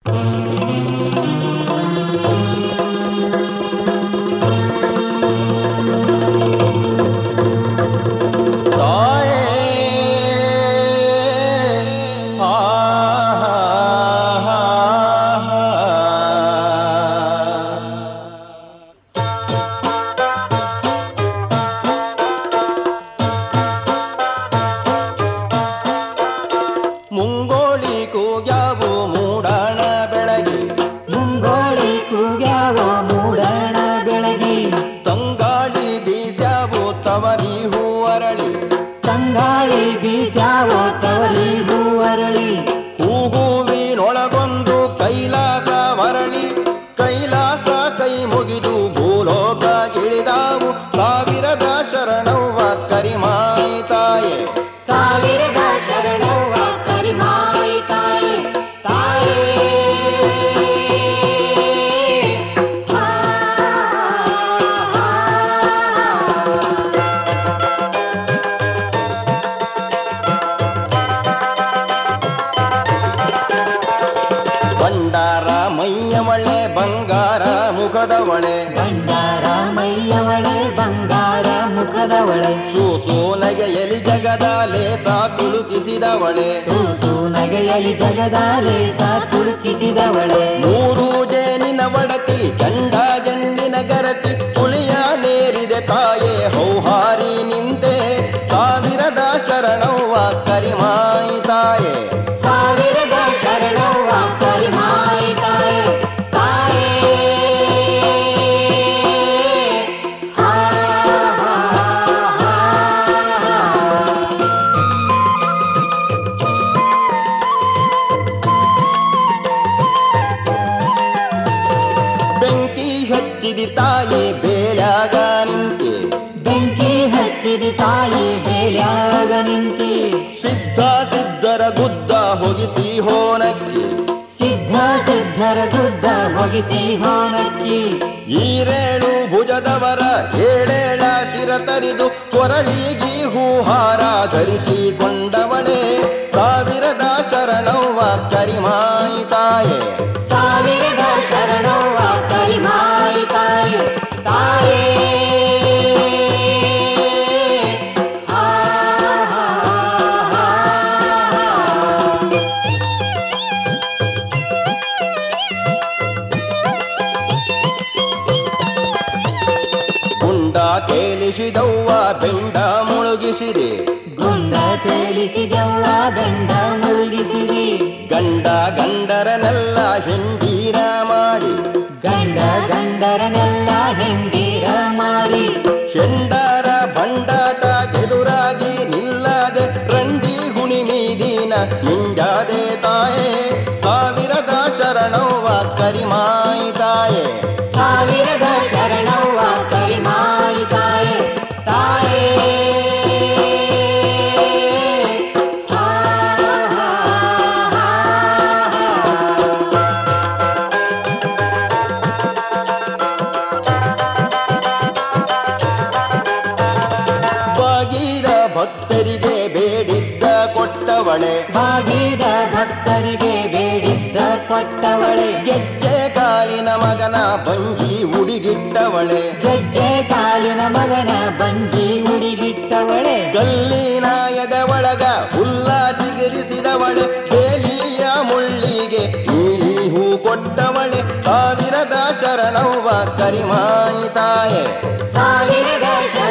ಮುಂಗೋಳಿ ಕೂಗ್ಯಾವು ಮೂಡಾಣ ಬೆಳಗಿ ಮುಂಗೋಳಿ ಕೂಗ್ಯಾವ ಮೂಡಣ ಬೆಳಗಿ ತಂಗಾಳಿ ಬೀಸ್ಯಾವು ತವರಿ ಹೂವರಳಿ ತಂಗಾಳಿ ಬೀಸ್ಯಾವ ತವರಿ ಹೂವರಳಿ ಹೂಗುವಿನೊಳಗೊಂದು ಕೈಲಾಸ ವರಳಿ ಕೈಲಾಸ ಕೈ ಮುಗಿದು ಭೂಲೋಕಗಿಳಿದಾವು ಸಾವಿರದ ಶರಣವ್ವ ಕರಿಮಾಯಿ ತಾಯೆ ಸಾವಿರದ ಶರಣವ್ವ ಕರಿಮಾಯಿ ತಾಯಿ ತಾಯೇ ಆ, ಬಂಡಾರ ಮೈಯವಳೆ ಬಂಗಾರ ಮುಖದವಳೆ ಬಂಗಾರ ಮೈಯವಳೆ ಬಂಗಾರ ಮುಖದವಳೆ ಸೂಸು ನಗೆಯಲಿ ಜಗದ ಲೇಸ ತುಳುಕಿಸಿದವಳೆ ಸೂಸು ನಗೆಯಲಿ ಜಗದಾಲೆ ಸಾ ತುಳುಕಿಸಿದವಳೆ ಮೂರು ಜೇನಿನ ಒಡತಿ ಗಂಡ ಜಂಡಿನ ಗರತಿ ಪುಲಿಯ ನೇರಿದೆ ತಾಯೇ ಹೌಹಾರಿ ನಿಂತೆ ಸಾವಿರದ ಶರಣವ್ವ ಕರಿಮಾಯಿ ತಾಯೇ ಸಾವಿರದ ಶರಣವ್ವ ಕರಿಮಾಯಿ ತಾಯೇ ತಾಯೇ ಆ, ಆ, ಆ, ಆ. ಬೆಂಕಿ ಹಚ್ಚಿದಿ ತಾಯಿ ಬೇಲ್ಯಾಗ ನಿಂತೆ ಬೆಂಕಿ ಹಚ್ಚಿದ ತಾಯಿ ಬೇಲ್ಯಾಗ ನಿಂತಿ ಸಿದ್ಧ ಸಿದ್ಧರ ಗುದ್ದ ಹೊಗಿಸಿ ಹೋನಕ್ಕಿ ಸಿದ್ಧ ಸಿದ್ಧರ ಗುದ್ದ ಹೊಗಿಸಿ ಹೋನಕ್ಕಿ ಈರೇಳು ಭುಜದವರ ಏಳೇಳ ಚಿರತರಿದು ಕೊರಳಿಗಿ ಹೂಹಾರ ಧರಿಸಿಕೊಂಡವಳೆ ಸಾವಿರದ ಶರಣವ್ವ ಕರಿಮಾಯಿ ತಾಯೆ ಸಾವಿರದ ಶರಣವ್ವ ಕರಿಮಾಯಿ ತಾಯಿ ತಾಯೇ ಆ, ಆ, ಆ, ಆ. ಗುಂಡ ಕೇಳಿಸಿದವ್ವ ಬೆಂಡ ಮುಳುಗಿಸಿದೆ ಗುಂಡ ತೇಲಿಸಿದವ್ವ ದಂಡ ಮುಳುಗಿಸಿರಿ ಗಂಡ ಗಂಡರನೆಲ್ಲ ಹಿಂಡೀರ ಮಾಡಿ ಗಂಡ ಗಂಡರನೆಲ್ಲ ಹೆಂಡೀರ ಮಾರಿ ಹೆಂಡರ ಬಂಡಾಟ ಎದುರಾಗಿ ನಿಲ್ಲದೆ ರಂಡಿ ಹುಣಿಮೀದಿನ ಹಿಂಜಾದೆ ತಾಯೇ ಸಾವಿರದ ಶರಣವ್ವ ಕರಿಮಾಯಿ ತಾಯೇ ಸಾವಿರದ ಶರಣವ್ವ ಕರಿಮಾಯಿ ತಾಯೇ ತಾಯೇ ಆ, ಆ, ಆ, ಆ. ಬಾಗಿದ ಭಕ್ತರಿಗೆ ಬೇಡಿದ್ದ ಕೊಟ್ಟವಳೆ ಬಾಗಿದ ಭಕ್ತರಿಗೆ ಬೇಡಿದ್ದ ಕೊಟ್ಟವಳೆ ಗೆಜ್ಜೆ ಕಾಲಿನ ಮಗನ ಬಂಜಿ ಉಡಿಗಿಟ್ಟವಳೆ ಗೆಜ್ಜೆ ಕಾಲಿನ ಮಗನ ಬಂಜಿ ಉಡಿಗಿಟ್ಟವಳೆ ಗಲ್ಲಿನ ಎದೆ ಒಳಗ ಹುಲ್ಲ ಚಿಗುರಿಸಿದವಳೆ ಬೇಲಿಯ ಮುಳ್ಳಿಗೆ ನೀಲಿ ಹೂ ಕೊಟ್ಟವಳೆ ಸಾವಿರದ ಶರಣವ್ವ ಕರಿಮಾಯಿ ತಾಯೆ ಸಾವಿರದ ಶರಣವ್ವ